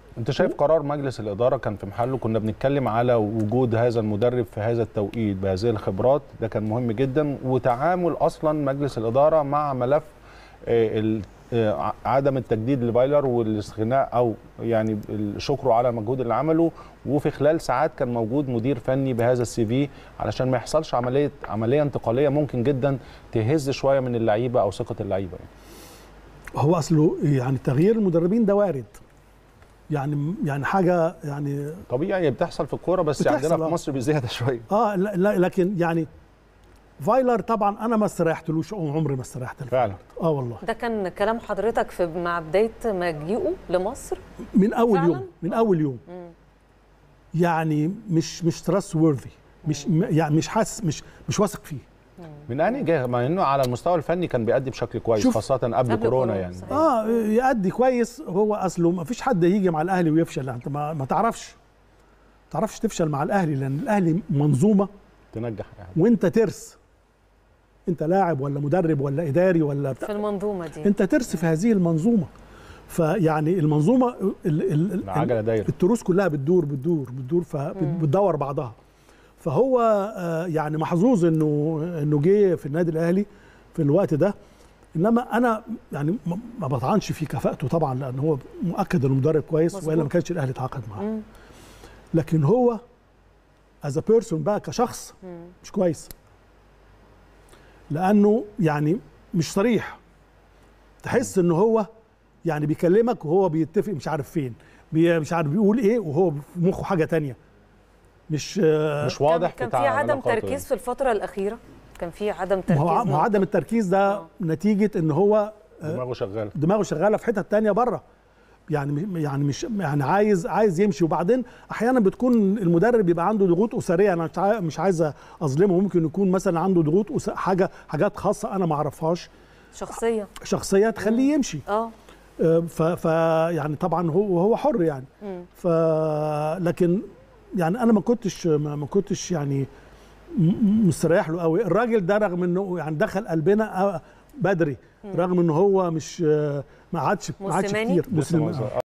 انت شايف قرار مجلس الاداره كان في محله كنا بنتكلم على وجود هذا المدرب في هذا التوقيت بهذه الخبرات ده كان مهم جدا وتعامل اصلا مجلس الاداره مع ملف آه، ال- آه، عدم التجديد لفايلر والاستغناء او يعني شكره على المجهود اللي عمله وفي خلال ساعات كان موجود مدير فني بهذا السي في علشان ما يحصلش عمليه عمليه انتقاليه ممكن جدا تهز شويه من اللعيبه او ثقه اللعيبه يعني. هو اصله يعني تغيير المدربين ده وارد يعني يعني حاجه يعني طبيعي هي بتحصل في الكوره بس بتحصل، عندنا في آه. مصر بزياده شويه اه لا لا لكن يعني فايلر طبعا انا ما استريحتلوش عمري ما استريحت له. فعلا اه والله ده كان كلام حضرتك في مع بدايه مجيئه لمصر من اول فعلاً؟ يوم من اول يوم يعني مش مش تراست وورثي مش م- يعني مش حاسس مش مش واثق فيه من انهي جهه مع انه على المستوى الفني كان بيأدي بشكل كويس شوف. خاصه قبل, قبل كورونا كورونا، يعني صحيح. اه يأدي كويس هو اصله ما فيش حد يجي مع الاهلي ويفشل انت ما, ما تعرفش ما تعرفش تفشل مع الاهلي لان الاهلي منظومه تنجح يعني وانت ترس انت لاعب ولا مدرب ولا اداري ولا بتاع في المنظومه دي انت ترس في هذه المنظومه فيعني المنظومه ال ال ال العجله دايره التروس كلها بتدور بتدور بتدور فبتدور بعضها فهو آه، يعني محظوظ انه انه جه في النادي الاهلي في الوقت ده انما انا يعني ما- ما بطعنش في كفاءته طبعا لان هو مؤكد انه مدرب كويس مظبوط. والا ما كانش الاهلي اتعاقد معاه مم. لكن هو از بيرسون بقى كشخص مم. مش كويس لانه يعني مش صريح تحس ان هو يعني بيكلمك وهو بيتفق مش عارف فين بي مش عارف بيقول ايه وهو في مخه حاجه تانية مش آه، مش واضح كان, كان بتاع في عدم علاقاته تركيز يعني. في الفتره الاخيره كان في عدم ما تركيز هو ع- ما هو عدم التركيز ده آه. نتيجه ان هو دماغه شغاله دماغه شغاله في حتت تانية بره يعني يعني مش يعني عايز عايز يمشي وبعدين احيانا بتكون المدرب بيبقى عنده ضغوط اسريه انا مش عاي- مش عايز اظلمه ممكن يكون مثلا عنده ضغوط أس- حاجه حاجات خاصه انا ما اعرفهاش شخصيه شخصيه تخليه يمشي اه آه، ف, ف يعني طبعا هو هو حر يعني مم. ف لكن يعني انا ما كنتش ما ما كنتش يعني م- مستريح له قوي الراجل ده رغم انه يعني دخل قلبنا آه، بدري رغم ان هو مش آه، ما عادش ما عادش موسيماني؟ كتير لسه موسيماني. ما-